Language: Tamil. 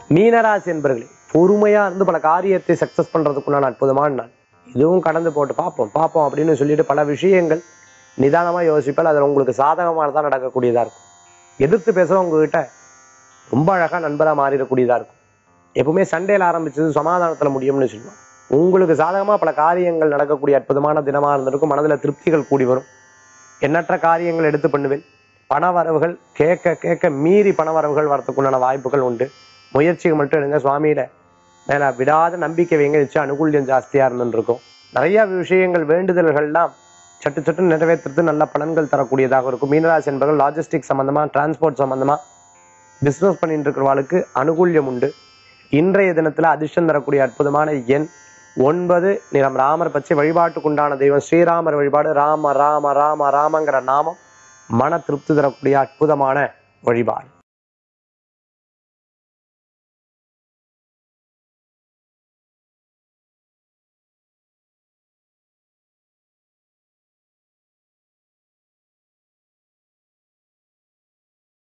மீனராசி என்பர்களே பொறுமையா இருந்து பல காரியத்தை சக்சஸ் பண்றதுக்குண்டான அற்புதமான நாள் இதுவும் கடந்து போட்டு பார்ப்போம் பார்ப்போம் அப்படின்னு சொல்லிட்டு பல விஷயங்கள் நிதானமா யோசிப்பால் அதில் உங்களுக்கு சாதகமானதான் நடக்கக்கூடியதா இருக்கும் எதிர்த்து பேசுறவங்க உங்ககிட்ட ரொம்ப அழகா நண்பரா மாறிடக்கூடியதா இருக்கும் எப்பவுமே சண்டையில் ஆரம்பிச்சது சமாதானத்துல முடியும்னு சொல்லுவோம் உங்களுக்கு சாதகமா பல காரியங்கள் நடக்கக்கூடிய அற்புதமான தினமா இருந்திருக்கும் மனதுல திருப்திகள் கூடி வரும் எண்ணற்ற காரியங்கள் எடுத்து பண்ணுவேன் பண வரவுகள் கேட்க கேட்க மீறி பண வரவுகள் வரத்துக்குண்டான வாய்ப்புகள் உண்டு முயற்சிகள் மட்டும் எடுங்க சுவாமியில மேல விடாத நம்பிக்கை வைங்க நிச்சயம் அனுகூல்யம் ஜாஸ்தியா இருந்துருக்கும் நிறைய விஷயங்கள் வேண்டுதல்கள்லாம் சட்டு சட்டு நிறைவேற்றுறது நல்ல பலன்கள் தரக்கூடியதாக இருக்கும் மீனராசி என்பவர்கள் லாஜிஸ்டிக் சம்பந்தமா டிரான்ஸ்போர்ட் சம்பந்தமா பிசினஸ் பண்ணிட்டு இருக்கிறவாளுக்கு அனுகூல்யம் உண்டு இன்றைய தினத்துல அதிர்ஷ்டம் தரக்கூடிய அற்புதமான எண் ஒன்பது நிறம் ராமர் பச்சை வழிபாட்டுக்குண்டான தெய்வம் ஸ்ரீராமர் வழிபாடு ராம ராம ராம ராமங்கிற நாமம் மன திருப்தி தரக்கூடிய அற்புதமான வழிபாடு